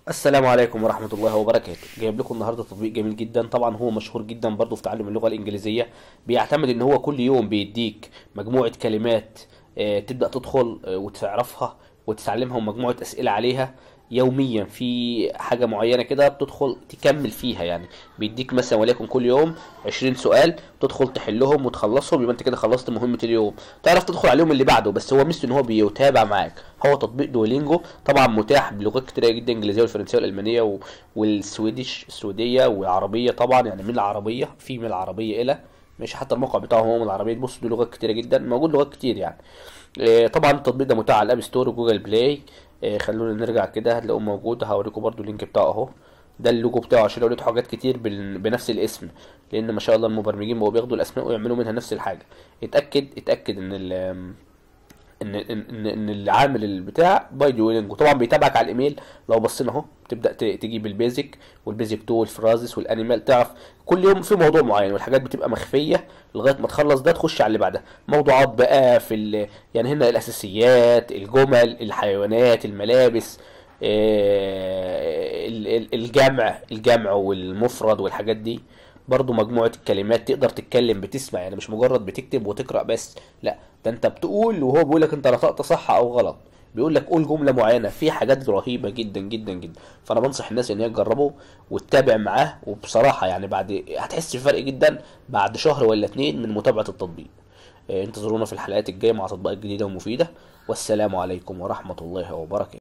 السلام عليكم ورحمة الله وبركاته جايب لكم النهاردة تطبيق جميل جدا طبعا هو مشهور جدا برضو في تعلم اللغة الإنجليزية بيعتمد ان هو كل يوم بيديك مجموعة كلمات آه، تبدأ تدخل آه، وتعرفها وتتعلمها ومجموعة أسئلة عليها يوميا في حاجة معينة كده بتدخل تكمل فيها يعني بيديك مثلا وليكن كل يوم 20 سؤال تدخل تحلهم وتخلصهم يبقى انت كده خلصت مهمة اليوم تعرف تدخل على اليوم اللي بعده بس هو ميزته ان هو بيتابع معاك هو تطبيق دولينجو طبعا متاح بلغات كتيرة جدا انجليزية والفرنسية والالمانية و- والسويدش السويدية والعربية طبعا يعني من العربية في من العربية الى مش حتى الموقع بتاعه هو من العربية تبص دي لغات كتيرة جدا موجود لغات كتير يعني آه، طبعا التطبيق ده متاح على الاب ستور وجوجل بلاي آه، خلونا نرجع كده هتلاقوه موجود هوريكم برضو اللينك بتاعه اهو ده اللوجو بتاعه عشان لو لقيتوا حاجات كتير بال- بنفس الاسم لان ما شاء الله المبرمجين بقوا بياخدوا الاسماء ويعملوا منها نفس الحاجه اتاكد اتاكد ان ال ان ان ان إن العامل البتاع باي دوينج وطبعا بيتابعك على الايميل لو بصينا اهو تبدا ت- تجيب البيزك والبيزك 2 والفرازس والانيمال تعرف كل يوم في موضوع معين والحاجات بتبقى مخفيه لغايه ما تخلص ده تخش على اللي بعدها موضوعات بقى في ال... يعني هنا الاساسيات الجمل الحيوانات الملابس آه، ال- ال- الجمع الجمع والمفرد والحاجات دي برضو مجموعة الكلمات تقدر تتكلم بتسمع يعني مش مجرد بتكتب وتقرأ بس لا ده انت بتقول وهو بيقول لك انت نطقت صح او غلط بيقول لك قول جملة معينة في حاجات رهيبة جدا جدا جدا فانا بنصح الناس ان هي تجربه وتتابع معاه وبصراحة يعني بعد هتحس بفرق جدا بعد شهر ولا اتنين من متابعة التطبيق آه، انتظرونا في الحلقات الجاية مع تطبيقات جديدة ومفيدة والسلام عليكم ورحمة الله وبركاته